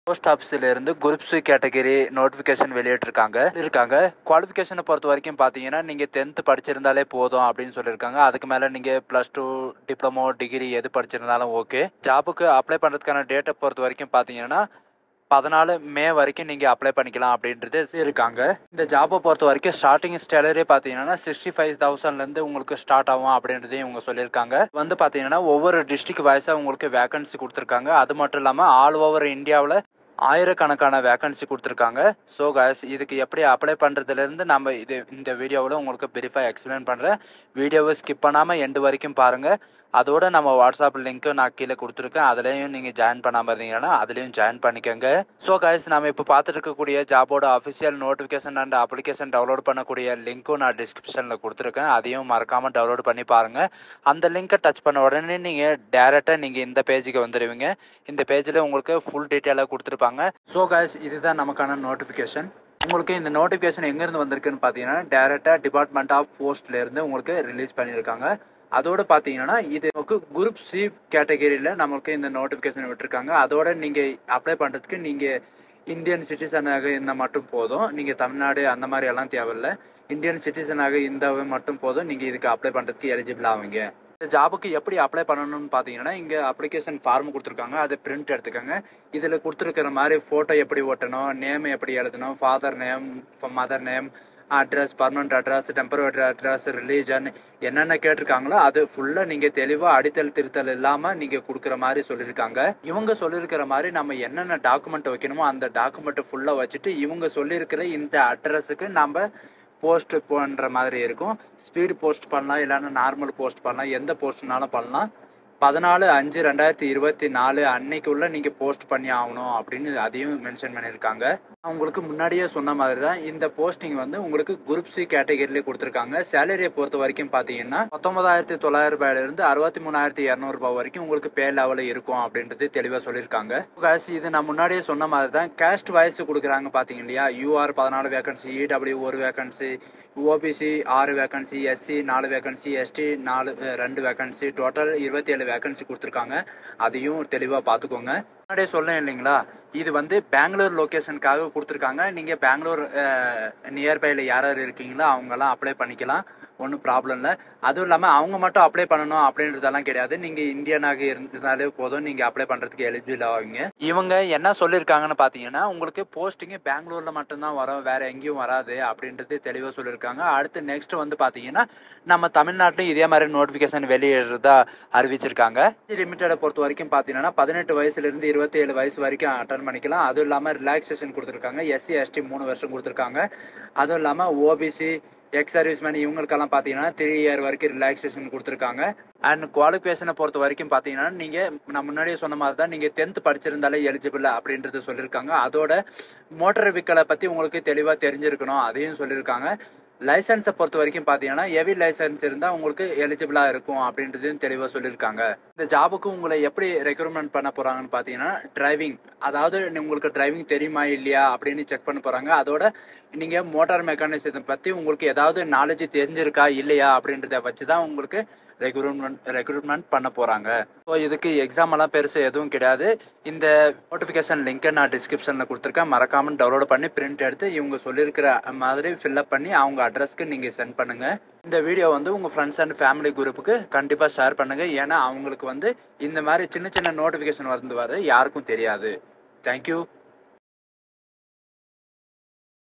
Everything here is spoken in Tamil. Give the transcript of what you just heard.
போஸ்ட் ஆஃபீஸில் இருந்து குரூப் சி கேட்டகரி நோட்டிஃபிகேஷன் வெளியிட்டிருக்காங்க இருக்காங்க குவாலிஃபிகேஷனை பொறுத்த வரைக்கும் பார்த்தீங்கன்னா நீங்கள் டென்த்து படிச்சிருந்தாலே போதும் அப்படின்னு சொல்லியிருக்காங்க அதுக்கு மேலே நீங்கள் ப்ளஸ் டூ டிப்ளமோ டிகிரி எது படிச்சிருந்தாலும் ஓகே ஜாபுக்கு அப்ளை பண்ணுறதுக்கான டேட்டை பொறுத்த வரைக்கும் பார்த்தீங்கன்னா பதினாலு மே வரைக்கும் நீங்கள் அப்ளை பண்ணிக்கலாம் அப்படின்றது இருக்காங்க இந்த ஜாபை பொறுத்த வரைக்கும் ஸ்டார்டிங் ஸ்டேலரே பார்த்தீங்கன்னா சிக்ஸ்டி ஃபைவ் தௌசண்ட்லேருந்து உங்களுக்கு ஸ்டார்ட் ஆகும் அப்படின்றதையும் இவங்க சொல்லியிருக்காங்க வந்து பார்த்தீங்கன்னா ஒவ்வொரு டிஸ்ட்ரிக்ட் வைஸாக உங்களுக்கு வேகன்சி கொடுத்துருக்காங்க அது மட்டும் இல்லாமல் ஆல் ஓவர் இந்தியாவில் ஆயிரக்கணக்கான வேகன்சி கொடுத்துருக்காங்க ஸோ guys இதுக்கு எப்படி அப்ளை பண்ணுறதுலேருந்து நம்ம இது இந்த வீடியோவில் உங்களுக்கு பிரீஃபாக எக்ஸ்பிளைன் பண்ணுறேன் வீடியோவை ஸ்கிப் பண்ணாமல் எண்டு வரைக்கும் பாருங்கள் அதோட நம்ம வாட்ஸ்அப் லிங்க்கும் நான் கீழே கொடுத்துருக்கேன் அதுலேயும் நீங்கள் ஜாயின் பண்ணாமல் இருந்தீங்கன்னா அதுலேயும் ஜாயின் பண்ணிக்கோங்க ஸோ guys நம்ம இப்போ பார்த்துட்டு இருக்கக்கூடிய ஜாபோட official notification and application download பண்ணக்கூடிய லிங்க்கும் நான் டிஸ்கிரிப்ஷனில் கொடுத்துருக்கேன் அதையும் மறக்காமல் டவுன்லோட் பண்ணி பாருங்கள் அந்த லிங்க்கை டச் பண்ண உடனே நீங்கள் டேரெக்டாக நீங்கள் இந்த பேஜுக்கு வந்துடுவீங்க இந்த பேஜில் உங்களுக்கு ஃபுல் டீட்டெயிலாக கொடுத்துருப்பாங்க ஸோ guys இதுதான் நமக்கான நோட்டிஃபிகேஷன் உங்களுக்கு இந்த நோட்டிஃபிகேஷன் எங்கேருந்து வந்திருக்குன்னு பார்த்தீங்கன்னா டேரெக்டாக டிபார்ட்மெண்ட் ஆஃப் போஸ்ட்லேருந்து உங்களுக்கு ரிலீஸ் பண்ணியிருக்காங்க அதோட பார்த்தீங்கன்னா இது நமக்கு குரூப் சி கேட்டகரியில் நமக்கு இந்த நோட்டிஃபிகேஷன் விட்டுருக்காங்க அதோட நீங்கள் அப்ளை பண்ணுறதுக்கு நீங்கள் இந்தியன் சிட்டிசனாக இருந்தால் மட்டும் போதும் நீங்கள் தமிழ்நாடு அந்த மாதிரி எல்லாம் தேவையில்லை இந்தியன் சிட்டிசனாக இருந்தால் மட்டும் போதும் நீங்கள் இதுக்கு அப்ளை பண்ணுறதுக்கு எலிஜிபிள் ஆவீங்க இந்த ஜாபுக்கு எப்படி அப்ளை பண்ணணும்னு பார்த்தீங்கன்னா இங்கே அப்ளிகேஷன் ஃபார்ம் கொடுத்துருக்காங்க அதை பிரிண்ட் எடுத்துக்கோங்க இதில் கொடுத்துருக்கிற மாதிரி ஃபோட்டோ எப்படி ஓட்டணும் நேம் எப்படி எழுதணும் father name mother name address permanent address temporary address religion என்னென்ன கேட்டிருக்காங்களோ அது ஃபுல்லாக நீங்கள் தெளிவாக அடித்தல் திருத்தல் இல்லாமல் நீங்கள் கொடுக்குற மாதிரி சொல்லியிருக்காங்க இவங்க சொல்லியிருக்கிற மாதிரி நம்ம என்னென்ன டாக்குமெண்ட் வைக்கணுமோ அந்த டாக்குமெண்ட்டை ஃபுல்லாக வச்சுட்டு இவங்க சொல்லியிருக்கிற இந்த அட்ரஸுக்கு நம்ம போஸ்ட் பண்ணுற மாதிரி இருக்கும் ஸ்பீடு போஸ்ட் பண்ணலாம் இல்லைன்னா நார்மல் போஸ்ட் பண்ணலாம் எந்த போஸ்ட்னாலும் பண்ணலாம் பதினாலு அஞ்சு ரெண்டாயிரத்தி இருபத்தி நாலு அன்னைக்குள்ள நீங்கள் போஸ்ட் பண்ணி ஆகணும் அப்படின்னு அதையும் மென்ஷன் பண்ணியிருக்காங்க நான் உங்களுக்கு முன்னாடியே சொன்ன மாதிரி தான் இந்த போஸ்டிங் வந்து உங்களுக்கு குரூப் சி கேட்டகரியிலே கொடுத்துருக்காங்க சேலரியை பொறுத்த வரைக்கும் பார்த்தீங்கன்னா பத்தொன்பதாயிரத்தி தொள்ளாயிரம் ரூபாயிலிருந்து அறுபத்தி மூணாயிரத்தி இரநூறுபா வரைக்கும் உங்களுக்கு பே லெவலில் இருக்கும் அப்படின்றது தெளிவாக சொல்லியிருக்காங்க காசு இது நான் முன்னாடியே சொன்ன மாதிரி தான் கேஸ்ட் வாய்ஸ் கொடுக்குறாங்க பார்த்தீங்க இல்லையா யூஆர் பதினாலு வேகன்சி இடபிள்யூ ஒரு வேகன்சி ஓபிசி ஆறு வேகன்சி எஸ்சி நாலு வேகன்சி எஸ்டி நாலு அஹ், ரெண்டு வேகன்சி டோட்டல் இருபத்தி ஏழு வேகன்சி கொடுத்துருக்காங்க அதையும் தெளிவாக பார்த்துக்கோங்க முன்னாடியே சொன்னேன் இல்லைங்களா இது வந்து பெங்களூர் லொக்கேஷனுக்காக கொடுத்துருக்காங்க நீங்கள் பெங்களூர் நியர்பையில் யார் யார் இருக்கீங்களோ அவங்கெல்லாம் அப்ளை பண்ணிக்கலாம் ஒன்றும் ப்ராப்ளம் இல்லை அதுவும் இல்லாமல் அவங்க மட்டும் அப்ளை பண்ணணும் அப்படின்றதெல்லாம் கிடையாது நீங்கள் இந்தியனாக இருந்தாலே போதும் நீங்கள் அப்ளை பண்ணுறதுக்கு எலிஜிபிள் ஆவீங்க இவங்க என்ன சொல்லியிருக்காங்கன்னு பார்த்தீங்கன்னா உங்களுக்கு போஸ்டிங்கு பெங்களூரில் மட்டும்தான் வரும் வேற எங்கேயும் வராது அப்படின்றது தெளிவாக சொல்லியிருக்காங்க அடுத்து நெக்ஸ்ட் வந்து பார்த்தீங்கன்னா நம்ம தமிழ்நாட்டிலும் இதே மாதிரி நோட்டிஃபிகேஷன் வெளியிடுறதா அறிவிச்சிருக்காங்க லிமிட்டடை பொறுத்த வரைக்கும் பார்த்தீங்கன்னா பதினெட்டு வயசுலேருந்து இருபத்தி ஏழு வயசு வரைக்கும் அட்டன் பண்ணிக்கலாம் அதுவும் இல்லாமல் ரிலாக்ஸேஷன் கொடுத்துருக்காங்க எஸ்சி எஸ்டி மூணு வருஷம் கொடுத்துருக்காங்க அதுவும் இல்லாமல் ஓபிசி எக்ஸ் சர்வீஸ்மேன் இவங்களுக்கெல்லாம் பார்த்தீங்கன்னா த்ரீ இயர் வரைக்கும் ரிலாக்ஸேஷன் கொடுத்துருக்காங்க அண்ட் குவாலிஃபிகேஷனை பொறுத்த வரைக்கும் பார்த்தீங்கன்னா நீங்கள் நான் முன்னாடியே சொன்ன மாதிரி தான் நீங்கள் டென்த் படிச்சிருந்தாலே எலிஜிபிள் அப்படின்றது சொல்லியிருக்காங்க அதோட மோட்டார் வெஹிக்கலை பற்றி உங்களுக்கு தெளிவாக தெரிஞ்சிருக்கணும் அதையும் சொல்லியிருக்காங்க லைசன்ஸை பொறுத்த வரைக்கும் பார்த்தீங்கன்னா ஹெவி லைசன்ஸ் இருந்தால் உங்களுக்கு எலிஜிபிளாக இருக்கும் அப்படின்றதையும் தெளிவாக சொல்லியிருக்காங்க இந்த ஜாபுக்கு உங்களை எப்படி ரெக்ரூட்மெண்ட் பண்ண போகிறாங்கன்னு பார்த்தீங்கன்னா டிரைவிங் அதாவது உங்களுக்கு டிரைவிங் தெரியுமா இல்லையா அப்படின்னு செக் பண்ண போகிறாங்க அதோட நீங்கள் மோட்டார் மெக்கானிசத்தை பற்றி உங்களுக்கு ஏதாவது நாலேஜ் தெரிஞ்சிருக்கா இல்லையா அப்படின்றத வச்சு தான் உங்களுக்கு ரெக்ரூட்மெண்ட் ரெக்ரூட்மெண்ட் பண்ண போகிறாங்க ஸோ இதுக்கு எக்ஸாம் எல்லாம் பெருசு எதுவும் கிடையாது இந்த நோட்டிஃபிகேஷன் லிங்க்கை நான் டிஸ்கிரிப்ஷனில் கொடுத்துருக்கேன் மறக்காமல் டவுன்லோட் பண்ணி பிரிண்ட் எடுத்து இவங்க சொல்லியிருக்கிற மாதிரி ஃபில்அப் பண்ணி அவங்க அட்ரஸ்க்கு நீங்கள் சென்ட் பண்ணுங்கள் இந்த வீடியோ வந்து உங்கள் ஃப்ரெண்ட்ஸ் அண்ட் ஃபேமிலி குரூப்புக்கு கண்டிப்பாக ஷேர் பண்ணுங்கள் ஏன்னா அவங்களுக்கு வந்து இந்த மாதிரி சின்ன சின்ன நோட்டிஃபிகேஷன் வந்து வர யாருக்கும் தெரியாது தேங்க்யூ